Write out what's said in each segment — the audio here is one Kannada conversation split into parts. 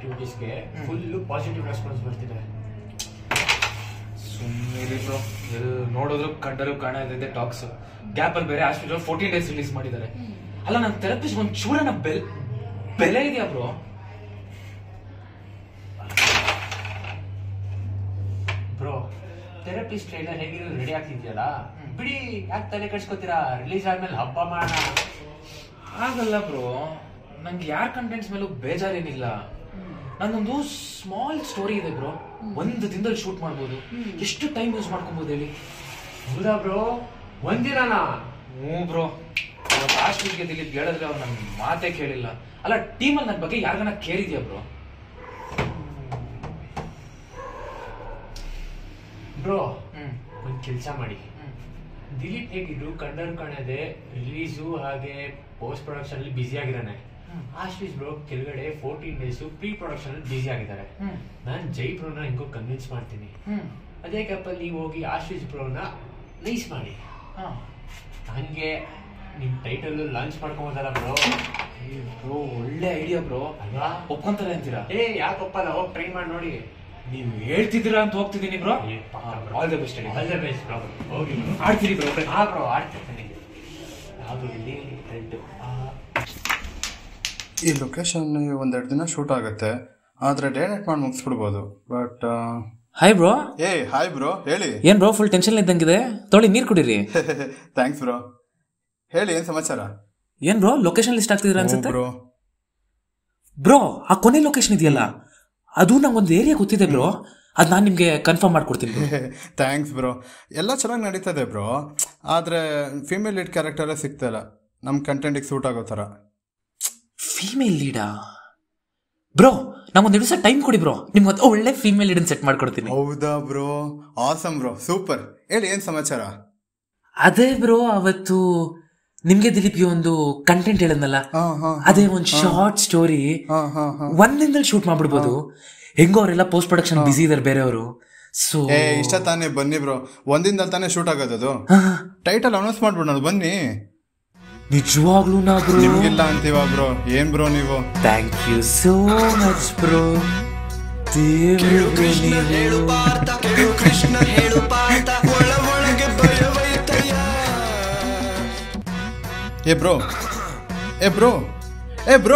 ಆಕ್ಟಿವಿಟೀಸ್ಗೆ ಫುಲ್ ಪಾಸಿಟಿವ್ ರೆಸ್ಪಾನ್ಸ್ ಬರ್ತಿದೆ ಸುಮ್ಮನೆ ಬ್ರೋ ನೋಡಿದ್ರು ಕಂಡರು ಕಾಣದಿದೆ ಟಾಕ್ಸ್ ಗ್ಯಾಪ್ ಅಲ್ಲಿ ಬೇರೆ ಹಾಸ್ಪಿಟಲ್ ಫೋರ್ಟೀನ್ ಡೇಸ್ ರಿಲೀಸ್ ಮಾಡಿದ್ದಾರೆ ಅಲ್ಲ ನನ್ನ ಥೆರಪಿಸ್ಟ್ ಒಂದ್ ಚೂರನ ಬೆಲ್ ಬೆಲೆ ಇದೆಯಾ ಬ್ರೋ ಬ್ರೋ ಥೆರಪಿಸ್ಟ್ ಟ್ರೈಲರ್ ಹೇಗಿರೋ ರೆಡಿ ಆಗ್ತಿದ್ಯಲ್ಲ ಬಿಡಿ ಯಾಕೆ ತಲೆ ಕೆಡ್ಸ್ಕೊತೀರಾ ರಿಲೀಸ್ ಆದ್ಮೇಲೆ ಹಬ್ಬ ಮಾಡೋಣ ಆಗಲ್ಲ ಬ್ರೋ ನಂಗೆ ಯಾರ ಕಂಟೆಂಟ್ಸ್ ಮೇಲೂ ಬೇಜಾರೇನಿಲ್ಲ ನಂದೊಂದು ಸ್ಮಾಲ್ ಸ್ಟೋರಿ ಇದೆ ಬ್ರೋ ಒಂದು ದಿನದಲ್ಲಿ ಶೂಟ್ ಮಾಡ್ಬೋದು ಎಷ್ಟು ಟೈಮ್ ಯೂಸ್ ಮಾಡ್ಕೊಬೋದು ಹೇಳಿ ಹೌದಾ ಬ್ರೋ ಒಂದಿನಾನ ಹ್ಞೂ ಬ್ರೋ ಲಾಸ್ಟ್ ವೀಕ್ಗೆ ದಿಲೀಪ್ ಹೇಳಿದ್ರೆ ಅವ್ರು ನನ್ನ ಮಾತೇ ಕೇಳಿಲ್ಲ ಅಲ್ಲ ಟೀಮಲ್ಲಿ ನನ್ನ ಬಗ್ಗೆ ಯಾರಿಗಾನ ಕೇರ್ ಇದೆಯಾ ಬ್ರೋ ಬ್ರೋ ಹ್ಮ್ ಒಂದ್ ಕೆಲಸ ಮಾಡಿ ಹ್ಮ್ ದಿಲೀಪ್ ಹೇಗಿದ್ರು ಕಂಡರ್ ಕಾಣದೆ ರಿಲೀಸು ಹಾಗೆ ಪೋಸ್ಟ್ ಪ್ರೊಡಕ್ಷನ್ ಅಲ್ಲಿ ಬ್ಯುಸಿ ಆಗಿದ್ದಾನೆ ಹ್ಮ್. ಆಶ್ವೀಸ್ ಬ್ರೋ ಕೆಳಗಡೆ ಫೋರ್ಟೀನ್ ಡೇಸ್ ಪ್ರೀ ಪ್ರೊಡಕ್ಷನ್ ಅಲ್ಲಿ ಬ್ಯುಸಿ ಆಗಿದ್ದಾರೆ ಹ್ಮ್ ನಾನ್ ಜೈ ಬ್ರೋನ ಹೆಂಗೋ ಕನ್ವಿನ್ಸ್ ಮಾಡ್ತೀನಿ ಹ್ಮ್ ಅದೇ ಕಪ್ಪಲ್ಲಿ ನೀವು ಹೋಗಿ ಆಶ್ವೀಸ್ ಬ್ರೋನ ನೈಸ್ ಮಾಡಿ ಹಾ ಹಂಗೆ ನಿಮ್ ಟೈಟಲ್ ಲಾಂಚ್ ಮಾಡ್ಕೊಂಬೋದಲ್ಲ ಬ್ರೋ ಬ್ರೋ ಒಳ್ಳೆ ಐಡಿಯಾ ಬ್ರೋ ಅಲ್ವಾ ಒಪ್ಕೊಂತಾರೆ ಅಂತೀರಾ ಏ ಯಾಕಪ್ಪಲ್ಲ ಹೋಗಿ ಟ್ರೈ ಮಾಡಿ ನೋಡಿ ನೀವು ಹೇಳ್ತಿದ್ದೀರಾ ಅಂತ ಹೋಗ್ತಿದ್ದೀನಿ ಬ್ರೋ ಏ, ಪಕ್ಕ bro. All the best all the best bro ಹೋಗಿ bro. ಆಡ್ತೀರಿ ಬ್ರೋ ಹಾ ಬ್ರೋ ಆಡ್ತಿರ್ತೀನಿ ಯಾವುದು ಇಲ್ಲಿ ರೆಡ್ ಈ ಲೊಕೇಶನ್ ಒಂದೆರಡು ದಿನ ಶೂಟ್ ಆಗುತ್ತೆ ಆದರೆ ಡೇ ನೈಟ್ ಮಾಡಿ ಮುಗಿಸ್ಬಿಡ್ಬೋದು ಬಟ್ ಹಾಯ್ ಬ್ರೋ ಏ ಹಾಯ್ ಬ್ರೋ ಹೇಳಿ ಏನ್ ಬ್ರೋ ಫುಲ್ ಟೆನ್ಷನ್ ಇದ್ದಂಗಿದೆ ತೊಳಿ ನೀರ್ ಕುಡೀರಿ ಥ್ಯಾಂಕ್ಸ್ ಬ್ರೋ ಹೇಳಿ ಏನು ಸಮಾಚಾರ ಏನ್ ಬ್ರೋ ಲೊಕೇಶನ್ ಲಿಸ್ಟ್ ಆಗ್ತಿದ್ರ ಅನ್ಸುತ್ತೆ ಬ್ರೋ ಬ್ರೋ ಆ ಕೊನೆ ಲೊಕೇಶನ್ ಇದೆಯಲ್ಲ ಅದು ನಂಗೊಂದು ಏರಿಯಾ ಗೊತ್ತಿದೆ ಬ್ರೋ ಅದ್ ನಾನ್ ನಿಮ್ಗೆ ಕನ್ಫರ್ಮ್ ಮಾಡ್ಕೊಡ್ತೀನಿ bro. ಥ್ಯಾಂಕ್ಸ್ ಬ್ರೋ ಎಲ್ಲ ಚೆನ್ನಾಗಿ ನಡೀತದೆ ಬ್ರೋ ಆದರೆ ಫಿಮೇಲ್ ಲೀಡ್ ಕ್ಯಾರೆಕ್ಟರೇ ಸಿಗ್ತಾಯಿಲ್ಲ ನಮ್ಮ ಕಂಟೆಂಟಿಗೆ ಸೂಟ್ ಆಗೋ ಥರ ಫೀಮೇಲ್ ಲೀಡಾ ಬ್ರೋ ನಮ್ಗೊಂದು ದಿವಸ ಟೈಮ್ ಕೊಡಿ ಬ್ರೋ ನಿಮ್ಗೆ ಒಳ್ಳೆ ಫೀಮೇಲ್ ಲೀಡ್ ಸೆಟ್ ಮಾಡ್ಕೊಡ್ತೀನಿ ಹೌದಾ ಬ್ರೋ ಆಸಮ್ ಬ್ರೋ ಸೂಪರ್ ಹೇಳಿ ಏನು ಸಮಾಚಾರ ಅದೇ ಬ್ರೋ ಅವತ್ತು ನಿಮ್ಗೆ ದಿಲೀಪ್ಗೆ ಒಂದು ಕಂಟೆಂಟ್ ಹೇಳಿದ್ನಲ್ಲ ಹಾಂ ಹಾಂ ಅದೇ ಒಂದು ಶಾರ್ಟ್ ಸ್ಟೋರಿ ಹಾಂ ಹಾಂ ಹಾಂ ಒಂದ್ ದಿನದಲ್ಲಿ ಶೂಟ್ ಮಾಡ್ಬಿಡ್ಬೋದು ಹೆಂಗೋ ಅವರೆಲ್ಲ ಪೋಸ್ಟ್ ಪ್ರೊಡಕ್ಷನ್ ಬಿಸಿ ಇದಾರೆ ಬೇರೆಯವರು ಸೊ ಏ ಇಷ್ಟ ತಾನೇ ಬನ್ನಿ ಬ್ರೋ ಒಂದಿನದಲ್ಲಿ ತಾನೇ ಶೂಟ್ ಆಗೋದದು ಟೈಟಲ್ ಅನೌನ್ಸ್ ಮಾಡ್ಬಿಡೋಣ ಬನ್ನಿ ನಿಜವಾಗ್ಲೂ ನಾ ಬ್ರೋ ನಿಮ್ಗಿಲ್ಲ ಅಂತೀವ ಬ್ರೋ ಏನ್ ಬ್ರೋ ನೀವು thank you so much bro ದೇವ್ರು bro ನೀವು ಏ ಬ್ರೋ ಏ ಬ್ರೋ ಏ ಬ್ರೋ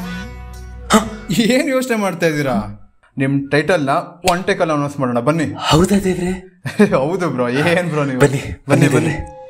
ಏನ್ ಯೋಚನೆ ಮಾಡ್ತಾ ಇದ್ದೀರಾ ನಿಮ್ ಟೈಟಲ್ ನ ಒನ್ ಟೇಕಲ್ಲಿ ಅನೌನ್ಸ್ ಮಾಡೋಣ ಬನ್ನಿ ಹೌದಾ ದೇವ್ರೆ ಹೌದು ಬ್ರೋ ಏನ್ ಬ್ರೋ ನೀವು ಬನ್ನಿ ಬನ್ನಿ ಬನ್ನಿ